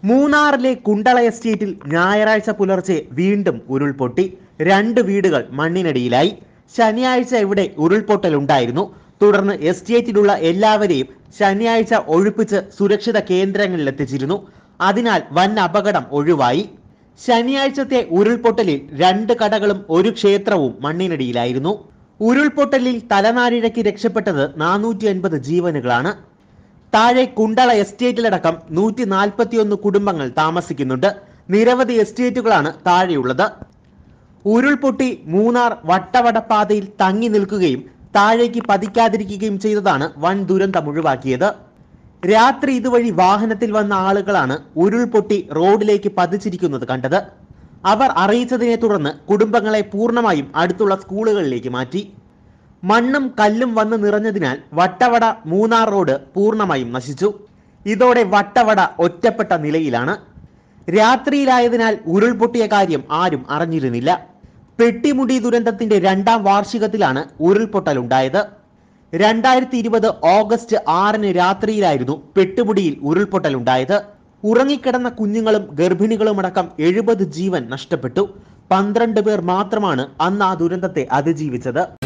മൂന്നാറിലെ കുണ്ടള എസ്റ്റേറ്റിൽ ഞായറാഴ്ച പുലർച്ചെ വീണ്ടും ഉരുൾപൊട്ടി രണ്ട് വീടുകൾ മണ്ണിനടിയിലായി ശനിയാഴ്ച ഇവിടെ ഉരുൾപൊട്ടലുണ്ടായിരുന്നു തുടർന്ന് എസ്റ്റേറ്റിലുള്ള എല്ലാവരെയും ശനിയാഴ്ച ഒഴിപ്പിച്ച് സുരക്ഷിത കേന്ദ്രങ്ങളിൽ എത്തിച്ചിരുന്നു അതിനാൽ വൻ അപകടം ഒഴിവായി ശനിയാഴ്ചത്തെ ഉരുൾപൊട്ടലിൽ രണ്ട് കടകളും ഒരു ക്ഷേത്രവും മണ്ണിനടിയിലായിരുന്നു ഉരുൾപൊട്ടലിൽ തലനാരിഴയ്ക്ക് രക്ഷപ്പെട്ടത് നാനൂറ്റി അൻപത് ജീവനുകളാണ് താഴെ കുണ്ടള എസ്റ്റേറ്റിലടക്കം നൂറ്റി നാൽപ്പത്തിയൊന്ന് കുടുംബങ്ങൾ താമസിക്കുന്നുണ്ട് നിരവധി എസ്റ്റേറ്റുകളാണ് താഴെയുള്ളത് ഉരുൾപൊട്ടി മൂന്നാർ വട്ടവട പാതയിൽ തങ്ങി നിൽക്കുകയും താഴേക്ക് പതിക്കാതിരിക്കുകയും ചെയ്തതാണ് വൻ ദുരന്തം ഒഴിവാക്കിയത് രാത്രി ഇതുവഴി വാഹനത്തിൽ വന്ന ആളുകളാണ് ഉരുൾപൊട്ടി റോഡിലേക്ക് പതിച്ചിരിക്കുന്നത് കണ്ടത് അവർ അറിയിച്ചതിനെ തുടർന്ന് കുടുംബങ്ങളെ പൂർണ്ണമായും അടുത്തുള്ള സ്കൂളുകളിലേക്ക് മാറ്റി മണ്ണും കല്ലും വന്ന് നിറഞ്ഞതിനാൽ വട്ടവട മൂന്നാർ റോഡ് പൂർണ്ണമായും നശിച്ചു ഇതോടെ വട്ടവട ഒറ്റപ്പെട്ട നിലയിലാണ് രാത്രിയിലായതിനാൽ ഉരുൾപൊട്ടിയ കാര്യം ആരും അറിഞ്ഞിരുന്നില്ല പെട്ടിമുടി ദുരന്തത്തിന്റെ രണ്ടാം വാർഷികത്തിലാണ് ഉരുൾപൊട്ടലുണ്ടായത് രണ്ടായിരത്തി ഇരുപത് ഓഗസ്റ്റ് ആറിന് രാത്രിയിലായിരുന്നു പെട്ടുമുടിയിൽ ഉരുൾപൊട്ടലുണ്ടായത് ഉറങ്ങിക്കിടന്ന കുഞ്ഞുങ്ങളും ഗർഭിണികളുമടക്കം എഴുപത് ജീവൻ നഷ്ടപ്പെട്ടു പന്ത്രണ്ട് പേർ മാത്രമാണ് അന്ന് ആ ദുരന്തത്തെ അതിജീവിച്ചത്